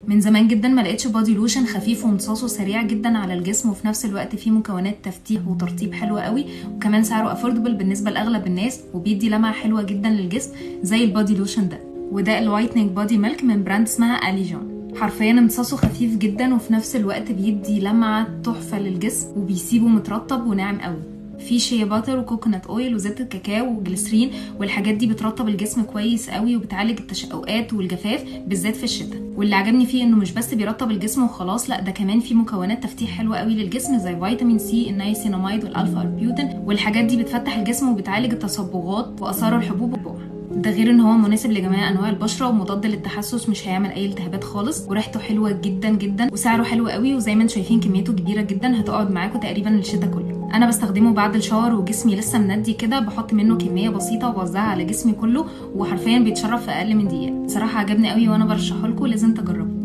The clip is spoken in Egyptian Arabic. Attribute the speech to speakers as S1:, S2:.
S1: من زمان جدا ما لقيتش بادي لوشن خفيف وامتصاصه سريع جدا على الجسم وفي نفس الوقت فيه مكونات تفتيح وترطيب حلوه قوي وكمان سعره افوردبل بالنسبه لاغلب الناس وبيدي لمعه حلوه جدا للجسم زي البادي لوشن ده وده الوايتنينج بادي ميلك من براند اسمها اليجون حرفيا امتصاصه خفيف جدا وفي نفس الوقت بيدي لمعه تحفه للجسم وبيسيبه مترطب وناعم قوي في شيا باتر وكوكونات اويل وزيت الكاكاو وجليسرين والحاجات دي بترطب الجسم كويس قوي وبتعالج التشققات والجفاف بالذات في الشتاء واللي عجبني فيه انه مش بس بيرطب الجسم وخلاص لا ده كمان فيه مكونات تفتيح حلوه قوي للجسم زي فيتامين سي النايسيناميد والالفا اربيوتين والحاجات دي بتفتح الجسم وبتعالج التصبغات واثار الحبوب والبقع ده غير ان هو مناسب لجميع انواع البشره ومضاد للتحسس مش هيعمل اي التهابات خالص وريحته حلوه جدا جدا وسعره حلو قوي وزي ما انتم شايفين كميته كبيره جدا هتقعد معاكم تقريبا الشتاء كله انا بستخدمه بعد الشاور وجسمي لسه مندي كده بحط منه كميه بسيطه وبوزعها على جسمي كله وحرفيا بيتشرب في اقل من دقيقه بصراحه عجبني قوي وانا برشحه لكم لازم تجربوه